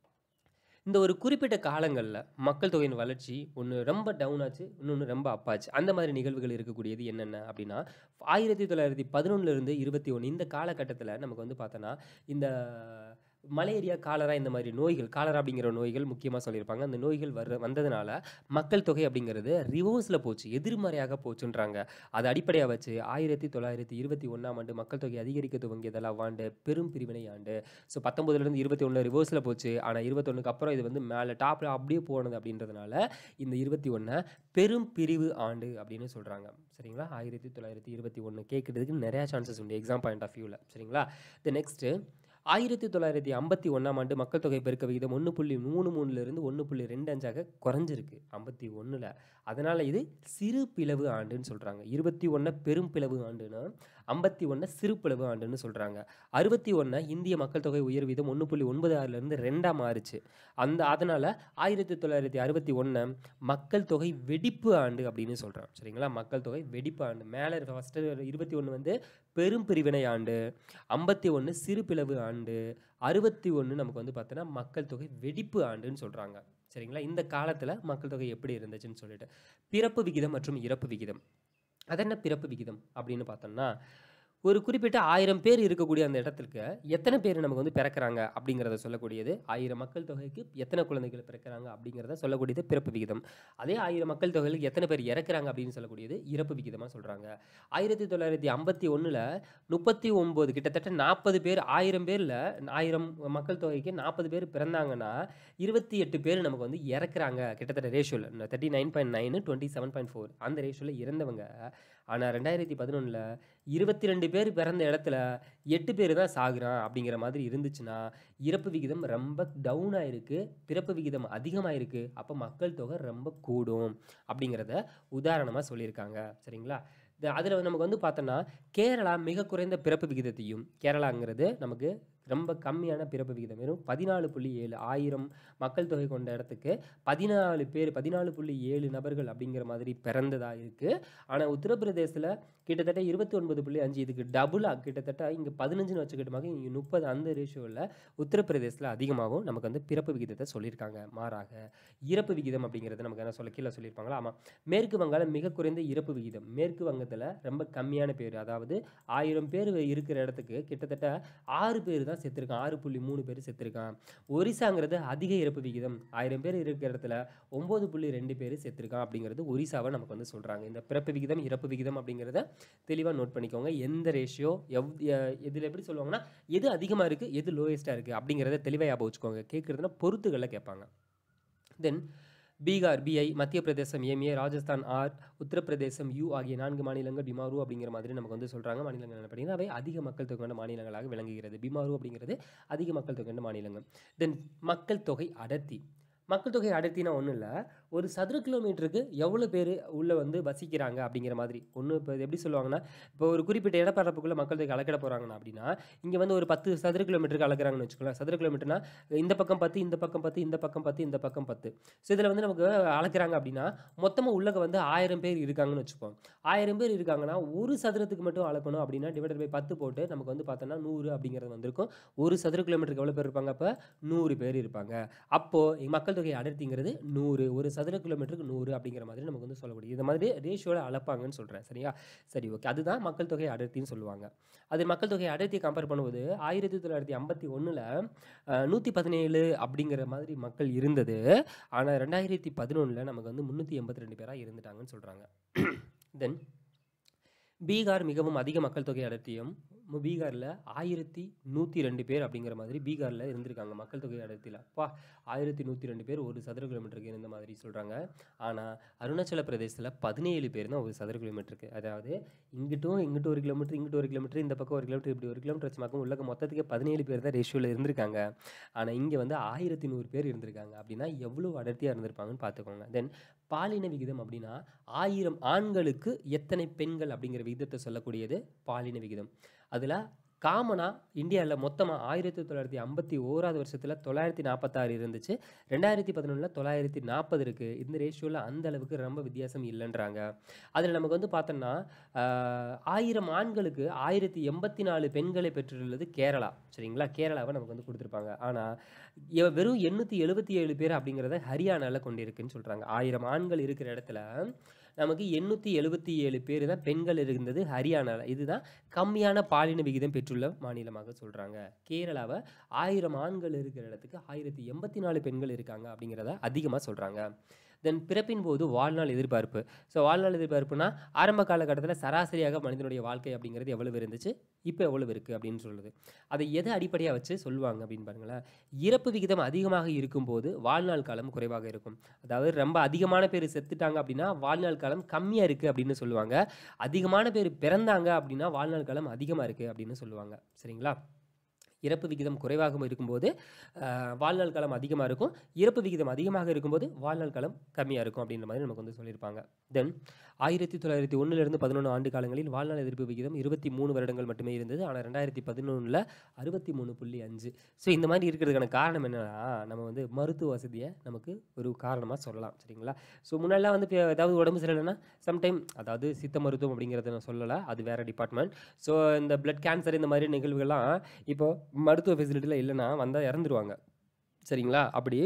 இந்த ஒரு குறிப்பிட்ட காலங்களில் மக்கள் தொகையின் வளர்ச்சி ஒன்று ரொம்ப டவுன் ஆச்சு இன்னொன்று ரொம்ப அப் ஆச்சு அந்த மாதிரி நிகழ்வுகள் இருக்கக்கூடியது என்னென்ன அப்படின்னா ஆயிரத்தி தொள்ளாயிரத்தி பதினொன்றுலேருந்து இருபத்தி ஒன்று இந்த காலகட்டத்தில் நமக்கு வந்து பார்த்தோன்னா இந்த மலேரியா காலரா இந்த மாதிரி நோய்கள் காலரா அப்படிங்கிற நோய்கள் முக்கியமாக சொல்லியிருப்பாங்க அந்த நோய்கள் வர வந்ததுனால மக்கள் தொகை அப்படிங்கிறது ரிவர்ஸில் போச்சு எதிர்மறையாக போச்சுன்றாங்க அதை அடிப்படையாக வச்சு ஆயிரத்தி தொள்ளாயிரத்தி இருபத்தி ஒன்றாம் ஆண்டு மக்கள் தொகை அதிகரிக்க துவங்கியதில் ஆண்டு பெரும் பிரிவினை ஆண்டு ஸோ பத்தொம்பதுலேருந்து இருபத்தி ஒன்று ரிவர்ஸில் போச்சு ஆனால் இருபத்தொன்னுக்கு அப்புறம் இது வந்து மேலே டாப்பில் அப்படியே போனது அப்படின்றதுனால இந்த இருபத்தி ஒன்றை பெரும் பிரிவு ஆண்டு அப்படின்னு சொல்கிறாங்க சரிங்களா ஆயிரத்தி தொள்ளாயிரத்தி இருபத்தி ஒன்று கேட்குறதுக்கு நிறையா சான்சஸ் உண்டு எக்ஸாம் பாயிண்ட் ஆஃப் வியூவில் சரிங்களா த நெக்ஸ்ட்டு ஆயிரத்தி தொள்ளாயிரத்தி ஐம்பத்தி ஒன்றாம் ஆண்டு மக்கள் தொகை பெருக்க விகிதம் ஒன்று புள்ளி மூணு மூணுலேருந்து ஒன்று புள்ளி ரெண்டு அஞ்சாக குறைஞ்சிருக்கு ஐம்பத்தி ஒன்றில் அதனால் இது சிறு பிளவு ஆண்டுன்னு சொல்கிறாங்க இருபத்தி ஒன்றை பெரும் பிளவு ஆண்டுன்னா ஐம்பத்தி ஒன்றை சிறு பிளவு ஆண்டுன்னு சொல்கிறாங்க அறுபத்தி ஒன்றை இந்திய மக்கள் தொகை உயர் வீதம் ஒன்று புள்ளி ஒன்பது ஆறுலேருந்து ரெண்டாக மாறுச்சு அந்த அதனால் ஆயிரத்தி தொள்ளாயிரத்தி அறுபத்தி ஒன்றை மக்கள் தொகை வெடிப்பு ஆண்டு அப்படின்னு சொல்கிறோம் சரிங்களா மக்கள் தொகை வெடிப்பு ஆண்டு மேலே ஃபஸ்ட்டு இருபத்தி ஒன்று வந்து பெரும் பிரிவினை ஆண்டு ஐம்பத்தி ஒன்று சிறு பிளவு ஆண்டு அறுபத்தி ஒன்று நமக்கு வந்து பார்த்தோன்னா மக்கள் தொகை வெடிப்பு ஆண்டுன்னு சொல்கிறாங்க சரிங்களா இந்த காலத்தில் மக்கள் தொகை எப்படி இருந்துச்சுன்னு சொல்லிட்டு பிறப்பு விகிதம் மற்றும் இறப்பு விகிதம் அதென்ன பிறப்பு விகிதம் அப்படின்னு பார்த்தோம்னா ஒரு குறிப்பிட்ட ஆயிரம் பேர் இருக்கக்கூடிய அந்த இடத்துக்கு எத்தனை பேர் நமக்கு வந்து பிறக்கிறாங்க அப்படிங்கிறத சொல்லக்கூடியது ஆயிரம் மக்கள் தொகைக்கு எத்தனை குழந்தைகள் பிறக்கிறாங்க அப்படிங்கிறத சொல்லக்கூடியது பிறப்பு விகிதம் அதே ஆயிரம் மக்கள் தொகையில் எத்தனை பேர் இறக்குறாங்க அப்படின்னு சொல்லக்கூடியது இறப்பு விகிதமாக சொல்கிறாங்க ஆயிரத்தி தொள்ளாயிரத்தி ஐம்பத்தி ஒன்றில் முப்பத்தி ஒம்பது கிட்டத்தட்ட நாற்பது பேர் ஆயிரம் பேரில் ஆயிரம் மக்கள் தொகைக்கு நாற்பது பேர் பிறந்தாங்கன்னா இருபத்தி எட்டு பேர் நமக்கு வந்து இறக்குறாங்க கிட்டத்தட்ட ரேஷியோவில் thirty nine point nine twenty seven point four அந்த ரேஷியோவில் இறந்தவங்க ஆனால் ரெண்டாயிரத்தி பதினொன்றில் இருபத்தி ரெண்டு பேர் பிறந்த இடத்துல எட்டு பேர் தான் சாகுறான் அப்படிங்கிற மாதிரி இருந்துச்சுன்னா இறப்பு விகிதம் ரொம்ப டவுன் ஆயிருக்கு பிறப்பு விகிதம் அதிகமாயிருக்கு அப்போ மக்கள் தொகை ரொம்ப கூடும் அப்படிங்கிறத உதாரணமாக சொல்லியிருக்காங்க சரிங்களா அதில் நமக்கு வந்து பார்த்தோன்னா கேரளா மிக குறைந்த பிறப்பு விகிதத்தையும் கேரளாங்கிறது நமக்கு ரொம்ப கம்மியான பிறப்பு விகிதம் வெறும் பதினாலு புள்ளி ஏழு ஆயிரம் மக்கள் தொகை கொண்ட இடத்துக்கு பதினாலு பேர் பதினாலு புள்ளி ஏழு நபர்கள் அப்படிங்கிற மாதிரி பிறந்ததா இருக்குது ஆனால் உத்தரப்பிரதேசத்தில் கிட்டத்தட்ட இருபத்தி ஒன்பது புள்ளி அஞ்சு இதுக்கு டபுளாக கிட்டத்தட்ட இங்கே பதினஞ்சுன்னு வச்சுக்கிட்டமாக இங்கே முப்பது அந்த ரேஷியோவில் உத்தரப்பிரதேசத்தில் அதிகமாகவும் நமக்கு வந்து பிறப்பு விகிதத்தை சொல்லியிருக்காங்க மாறாக இறப்பு விகிதம் அப்படிங்கிறது நமக்கு என்ன சொல்ல கீழே சொல்லியிருப்பாங்களா ஆமாம் மேற்கு வங்காளம் மிக குறைந்த இறப்பு விகிதம் மேற்கு வங்கத்தில் ரொம்ப கம்மியான பேர் அதாவது ஆயிரம் பேர் இருக்கிற இடத்துக்கு கிட்டத்தட்ட ஆறு பேர் தான் செத்துருக்கான் ஆறு புள்ளி மூணு பேர் செத்துருக்கான் ஒரிசாங்கிறது அதிக இறப்பு விகிதம் ஆயிரம் பேர் இருக்கிற இடத்துல ஒம்பது புள்ளி ரெண்டு பேர் செத்துருக்கான் அப்படிங்கிறது ஒரிசாவை நமக்கு வந்து சொல்கிறாங்க இந்த பிறப்பு விகிதம் இறப்பு விகிதம் அப்படிங்கிறத தெளிவாக நோட் பண்ணிக்கோங்க எந்த ரேஷியோ எவ் இதில் எப்படி சொல்லுவாங்கன்னா எது அதிகமாக இருக்குது எது லோயஸ்ட்டாக இருக்குது அப்படிங்கிறத தெளிவாக ஞாபகம் வச்சுக்கோங்க கேட்குறதுனா பொறுத்துகளில் கேட்பாங்க தென் Bihar BI Madhya Pradesh MA Rajasthan R Uttar Pradesh U ஆகிய நான்கு மாநிலங்கள் பிமாரு அப்படிங்கிற மாதிரி நமக்கு வந்து சொல்கிறாங்க மாநிலங்கள் என்ன பார்த்தீங்கன்னா அவை அதிக மக்கள் தொகை கொண்ட மாநிலங்களாக விளங்குகிறது பிமாரு அப்படிங்கிறது அதிக மக்கள் தொகை கொண்ட மாநிலங்கள் தென் மக்கள் தொகை அடர்த்தி மக்கள் தொகை அடர்த்தினா ஒன்றும் இல்லை ஒரு சதுர கிலோமீட்டருக்கு எவ்வளோ பேர் உள்ளே வந்து வசிக்கிறாங்க அப்படிங்கிற மாதிரி ஒன்று இப்போ எப்படி சொல்லுவாங்கன்னா இப்போ ஒரு குறிப்பிட்ட இடப்பரப்புக்குள்ளே மக்கள் தொகை அளக்கிட போகிறாங்கன்னா அப்படின்னா இங்கே வந்து ஒரு பத்து சதுர கிலோமீட்டருக்கு அளக்குறாங்கன்னு வச்சுக்கோங்களேன் சதுர கிலோமீட்டர்னா இந்த பக்கம் பத்து இந்த பக்கம் பத்து இந்த பக்கம் பத்து இந்த பக்கம் பத்து ஸோ இதில் வந்து நமக்கு அளக்குறாங்க அப்படின்னா மொத்தமாக உள்ளக வந்து ஆயிரம் பேர் இருக்காங்கன்னு வச்சுப்போம் ஆயிரம் பேர் இருக்காங்கன்னா ஒரு சதுரத்துக்கு மட்டும் அளக்கணும் அப்படின்னா டிவைடட் பை பத்து போட்டு நமக்கு வந்து பார்த்தோன்னா நூறு அப்படிங்கிறது வந்திருக்கும் ஒரு சதுர கிலோமீட்டருக்கு எவ்வளோ பேர் இருப்பாங்க அப்போ நூறு பேர் இருப்பாங்க அப்போது மக்கள் தொகை அடர்த்திங்கிறது நூறு ஒரு சதுர கிலோமீட்டருக்கு நூறு அப்படிங்கிற மாதிரி நமக்கு வந்து சொல்ல முடியும் இந்த மாதிரி ரேஷியோவில் அளப்பாங்கன்னு சொல்கிறேன் சரியா சரி ஓகே அதுதான் மக்கள் தொகை அடர்த்தின்னு சொல்லுவாங்க அது மக்கள் தொகை அடர்த்தி கம்பேர் பண்ணும்போது ஆயிரத்தி தொள்ளாயிரத்தி ஐம்பத்தி ஒன்றில் நூற்றி பதினேழு அப்படிங்கிற மாதிரி மக்கள் இருந்தது ஆனால் ரெண்டாயிரத்தி பதினொன்றில் நமக்கு வந்து முந்நூற்றி எண்பத்தி ரெண்டு பேராக இருந்துட்டாங்கன்னு சொல்கிறாங்க தென் பீகார் மிகவும் அதிக மக்கள் தொகை அடர்த்தியும் மு- பீகாரில் ஆயிரத்தி நூற்றி ரெண்டு பேர் அப்படிங்கிற மாதிரி பீகாரில் இருந்திருக்காங்க மக்கள் தொகை அடர்த்தியில் அப்பா ஆயிரத்தி நூற்றி ரெண்டு பேர் ஒரு சதுர கிலோமீட்டருக்கு இருந்த மாதிரி சொல்கிறாங்க ஆனால் அருணாச்சல பிரதேசத்தில் பதினேழு பேர் தான் ஒரு சதுர கிலோமீட்டருக்கு அதாவது இங்கிட்டும் இங்கிட்டு ஒரு கிலோமீட்டர் இங்கிட்டு ஒரு கிலோமீட்டர் இந்த பக்கம் ஒரு கிலோமீட்டர் இப்படி ஒரு கிலோமீட்டர் வச்சு மக்கள் உலக மொத்தத்துக்கு பதினேழு பேர் தான் ரேஷியோவில் இருந்திருக்காங்க ஆனால் இங்கே வந்து ஆயிரத்தி நூறு பேர் இருந்திருக்காங்க அப்படின்னா எவ்வளோ அடர்த்தியாக இருந்திருப்பாங்கன்னு பார்த்துக்கோங்க தென் பாலின விகிதம் அப்படின்னா ஆயிரம் ஆண்களுக்கு எத்தனை பெண்கள் அப்படிங்கிற விகிதத்தை சொல்லக்கூடியது பாலின விகிதம் அதில் காமனாக இந்தியாவில் மொத்தமாக ஆயிரத்தி தொள்ளாயிரத்தி ஐம்பத்தி ஓராவது வருஷத்தில் தொள்ளாயிரத்தி நாற்பத்தாறு இருந்துச்சு ரெண்டாயிரத்தி பதினொன்றில் தொள்ளாயிரத்தி நாற்பது இருக்குது இந்த ரேஷியோவில் அந்த அளவுக்கு ரொம்ப வித்தியாசம் இல்லைன்றாங்க அதில் நமக்கு வந்து பார்த்தோம்னா ஆஹ், ஆயிரம் ஆண்களுக்கு ஆயிரத்தி எண்பத்தி நாலு பெண்களை பெற்றுள்ளது கேரளா சரிங்களா கேரளாவை நமக்கு வந்து கொடுத்துருப்பாங்க ஆனால் வெறும் எண்ணூற்றி எழுபத்தி ஏழு பேர் அப்படிங்கிறத ஹரியானாவில் கொண்டிருக்குன்னு சொல்கிறாங்க ஆயிரம் ஆண்கள் இருக்கிற இடத்துல நமக்கு எண்ணூற்றி எழுபத்தி ஏழு பேர் தான் பெண்கள் இருந்தது ஹரியானாவில் இதுதான் கம்மியான பாலின விகிதம் பெற்றுள்ள மாநிலமாக சொல்கிறாங்க கேரளாவை ஆயிரம் ஆண்கள் இருக்கிற இடத்துக்கு ஆயிரத்தி எண்பத்தி நாலு பெண்கள் இருக்காங்க அப்படிங்கிறத அதிகமாக சொல்கிறாங்க தென் பிறப்பின் போது வாழ்நாள் எதிர்பார்ப்பு ஸோ வாழ்நாள் எதிர்பார்ப்புனா ஆரம்ப காலகட்டத்தில் சராசரியாக மனிதனுடைய வாழ்க்கை அப்படிங்கிறது எவ்வளவு இருந்துச்சு இப்போ எவ்வளவு இருக்குது அப்படின்னு சொல்லுது அதை எதை அடிப்படையாக வச்சு சொல்லுவாங்க அப்படின்னு பாருங்களேன் இறப்பு விகிதம் அதிகமாக இருக்கும்போது வாழ்நாள் காலம் குறைவாக இருக்கும் அதாவது ரொம்ப அதிகமான பேர் செத்துட்டாங்க அப்படின்னா வாழ்நாள் காலம் கம்மியாக இருக்குது அப்படின்னு சொல்லுவாங்க அதிகமான பேர் பிறந்தாங்க அப்படின்னா வாழ்நாள் காலம் அதிகமாக இருக்குது அப்படின்னு சொல்லுவாங்க சரிங்களா இறப்பு விகிதம் குறைவாக இருக்கும்போது ஆஹ், வாழ்நாள் காலம் அதிகமாக இருக்கும் இறப்பு விகிதம் அதிகமாக இருக்கும்போது வாழ்நாள் காலம் கம்மியாக இருக்கும் அப்படின்ற மாதிரி நமக்கு வந்து சொல்லியிருப்பாங்க தென் ஆயிரத்தி தொள்ளாயிரத்தி ஒன்றிலிருந்து பதினொன்று ஆண்டு காலங்களில் வாழ்நாள் எதிர்ப்பு விகிதம் இருபத்தி மூணு வருடங்கள் மட்டுமே இருந்தது ஆனால் ரெண்டாயிரத்தி பதினொன்றில் அறுபத்தி மூணு புள்ளி அஞ்சு ஸோ இந்த மாதிரி இருக்கிறதுக்கான காரணம் என்னன்னா நம்ம வந்து மருத்துவ வசதியை நமக்கு ஒரு காரணமாக சொல்லலாம் சரிங்களா ஸோ முன்னாடிலாம் வந்து இப்போ ஏதாவது உடம்பு சரியில்லைன்னா சம்டைம் அதாவது சித்த மருத்துவம் அப்படிங்கிறத நான் சொல்லலை அது வேறு டிபார்ட்மெண்ட் ஸோ இந்த பிளட் கேன்சர் இந்த மாதிரி நிகழ்வுகள்லாம் இப்போ மருத்துவ ஃபெசிலிட்டியில் இல்லைன்னா வந்தால் இறந்துருவாங்க சரிங்களா அப்படி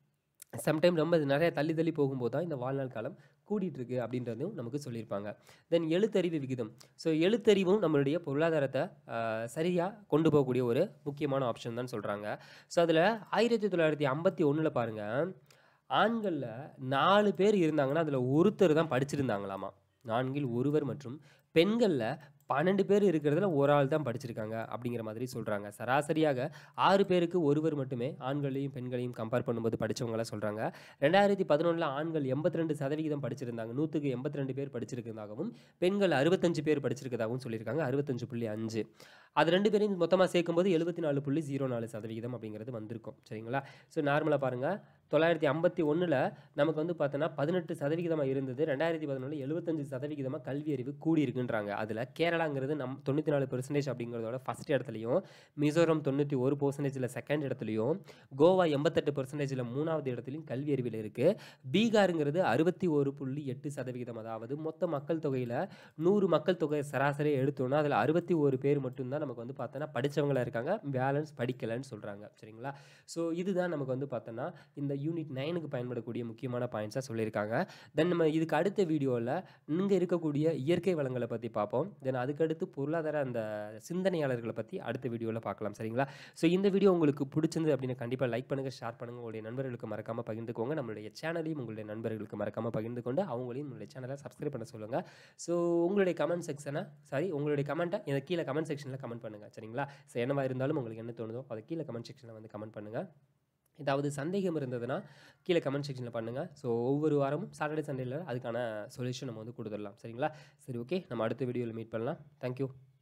சம்டைம் ரொம்ப இது நிறைய தள்ளி தள்ளி போகும்போது தான் இந்த வாழ்நாள் காலம் கூடிட்டு இருக்கு அப்படின்றதும் நமக்கு சொல்லியிருப்பாங்க தென் எழுத்தறிவு விகிதம் ஸோ எழுத்தறிவும் நம்மளுடைய பொருளாதாரத்தை சரியாக கொண்டு போகக்கூடிய ஒரு முக்கியமான ஆப்ஷன் தான் சொல்கிறாங்க ஸோ அதில் ஆயிரத்தி தொள்ளாயிரத்தி ஐம்பத்தி ஒன்றில் பாருங்கள் ஆண்களில் நாலு பேர் இருந்தாங்கன்னா அதில் ஒருத்தர் தான் படிச்சிருந்தாங்களாமா நான்கில் ஒருவர் மற்றும் பெண்களில் பன்னெண்டு பேர் இருக்கிறதுல ஒரு ஆள் தான் படிச்சிருக்காங்க அப்படிங்கிற மாதிரி சொல்கிறாங்க சராசரியாக ஆறு பேருக்கு ஒருவர் மட்டுமே ஆண்களையும் பெண்களையும் கம்பேர் பண்ணும்போது படித்தவங்களாம் சொல்கிறாங்க ரெண்டாயிரத்தி பதினொன்றில் ஆண்கள் எண்பத்தி ரெண்டு சதவிகிதம் படிச்சிருந்தாங்க நூற்றுக்கு எண்பத்தி ரெண்டு பேர் படிச்சிருக்கிறதாகவும் பெண்கள் அறுபத்தஞ்சு பேர் படிச்சிருக்கதாகவும் சொல்லியிருக்காங்க அறுபத்தஞ்சு புள்ளி அஞ்சு அது ரெண்டு பேரையும் மொத்தமாக சேர்க்கும்போது எழுபத்தி நாலு புள்ளி ஜீரோ நாலு சதவிகிதம் அப்படிங்கிறது வந்திருக்கும் சரிங்களா ஸோ நார்மலாக பாருங்கள் தொள்ளாயிரத்தி ஐம்பத்தி ஒன்றில் நமக்கு வந்து பார்த்தோன்னா பதினெட்டு சதவிகிதமாக இருந்தது ரெண்டாயிரத்தி பதினொன்று எழுபத்தஞ்சு சதவிகிதமாக கல்வி அறிவு கூடி இருக்குன்றாங்க அதில் கேரளாங்கிறது நம் தொண்ணூற்றி நாலு பெர்சன்டேஜ் அப்படிங்கிறதோட ஃபஸ்ட் இடத்துலையும் மிசோரம் தொண்ணூற்றி ஒரு பர்சன்டேஜில் செகண்ட் இடத்துலையும் கோவா எண்பத்தெட்டு பர்சன்டேஜில் மூணாவது இடத்துலையும் கல்வி அறிவில் இருக்குது பீகாருங்கிறது அறுபத்தி ஒரு புள்ளி எட்டு சதவிகிதம் அதாவது மொத்த மக்கள் தொகையில் நூறு மக்கள் தொகை சராசரியாக எடுத்தோன்னா அதில் அறுபத்தி ஒரு பேர் மட்டும்தான் நமக்கு வந்து பார்த்தோன்னா படித்தவங்களா இருக்காங்க பேலன்ஸ் படிக்கலைன்னு சொல்கிறாங்க சரிங்களா ஸோ இதுதான் நமக்கு வந்து பார்த்தோன்னா இந்த யூனிட் நைனுக்கு பயன்படக்கூடிய முக்கியமான பாயிண்ட்ஸாக சொல்லியிருக்காங்க தென் நம்ம இதுக்கு அடுத்த வீடியோவில் இங்கே இருக்கக்கூடிய இயற்கை வளங்களை பற்றி பார்ப்போம் தென் அதுக்கடுத்து பொருளாதார அந்த சிந்தனையாளர்களை பற்றி அடுத்த வீடியோவில் பார்க்கலாம் சரிங்களா ஸோ இந்த வீடியோ உங்களுக்கு பிடிச்சிருந்து அப்படின்னு கண்டிப்பாக லைக் பண்ணுங்கள் ஷேர் பண்ணுங்கள் உங்களுடைய நண்பர்களுக்கு மறக்காமல் பகிர்ந்துக்கோங்க நம்மளுடைய சேனலையும் உங்களுடைய நண்பர்களுக்கு மறக்காமல் பகிர்ந்து கொண்டு அவங்களையும் உங்களுடைய சேனலை சப்ஸ்கிரைப் பண்ண சொல்லுங்கள் ஸோ உங்களுடைய கமெண்ட் செக்ஷனை சாரி உங்களுடைய கமெண்ட்டை இந்த கீழே கமெண்ட் செக்ஷனில் கமெண்ட் பண்ணுங்கள் சரிங்களா ஸோ என்னவா இருந்தாலும் உங்களுக்கு என்ன தோணுதோ அதை கீழே கமெண்ட் செக்ஷனில் வந்து கமெண்ட் பண்ணுங்கள் ஏதாவது சந்தேகம் இருந்ததுன்னா கீழே கமெண்ட் செக்ஷனில் பண்ணுங்கள் ஸோ ஒவ்வொரு வாரமும் சாட்டர்டே சண்டேல அதுக்கான சொல்யூஷன் நம்ம வந்து கொடுத்துடலாம் சரிங்களா சரி ஓகே நம்ம அடுத்த வீடியோவில் மீட் பண்ணலாம் தேங்க்யூ